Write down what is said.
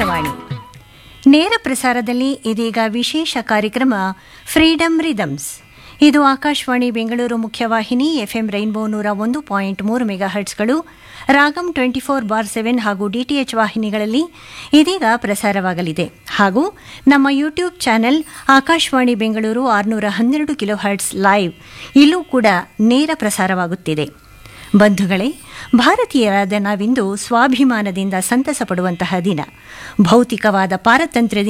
ಆಕಾಶವಾಣಿ ನೇರ ಪ್ರಸಾರದಲ್ಲಿ ಇದೀಗ ವಿಶೇಷ ಕಾರ್ಯಕ್ರಮ ಫ್ರೀಡಮ್ ರಿದಮ್ಸ್ ಇದು ಆಕಾಶವಾಣಿ ಬೆಂಗಳೂರು ಮುಖ್ಯವಾಹಿನಿ ಎಫ್ಎಂ ರೈನ್ಬೋ ನೂರ ಒಂದು ಪಾಯಿಂಟ್ ಮೂರು ಮೆಗಾ ಹರ್ಟ್ಸ್ಗಳು ರಾಗಂ ಟ್ವೆಂಟಿ ಫೋರ್ ಬಾರ್ ಸೆವೆನ್ ಹಾಗೂ ಡಿಟಿಎಚ್ ವಾಹಿನಿಗಳಲ್ಲಿ ಇದೀಗ ಪ್ರಸಾರವಾಗಲಿದೆ ಹಾಗೂ ನಮ್ಮ ಯೂಟ್ಯೂಬ್ ಚಾನೆಲ್ ಆಕಾಶವಾಣಿ ಬೆಂಗಳೂರು ಆರುನೂರ ಹನ್ನೆರಡು ಕಿಲೋ ಹರ್ಟ್ಸ್ ಲೈವ್ ಇಲ್ಲೂ ಕೂಡ ನೇರ ಪ್ರಸಾರವಾಗುತ್ತಿದೆ ಬಂಧುಗಳೇ ಭಾರತೀಯರಾದ ನಾವಿಂದು ಸ್ವಾಭಿಮಾನದಿಂದ ಸಂತಸ ಪಡುವಂತಹ ದಿನ ಭೌತಿಕವಾದ ಪಾರತಂತ್ರ್ಯದಿಂದ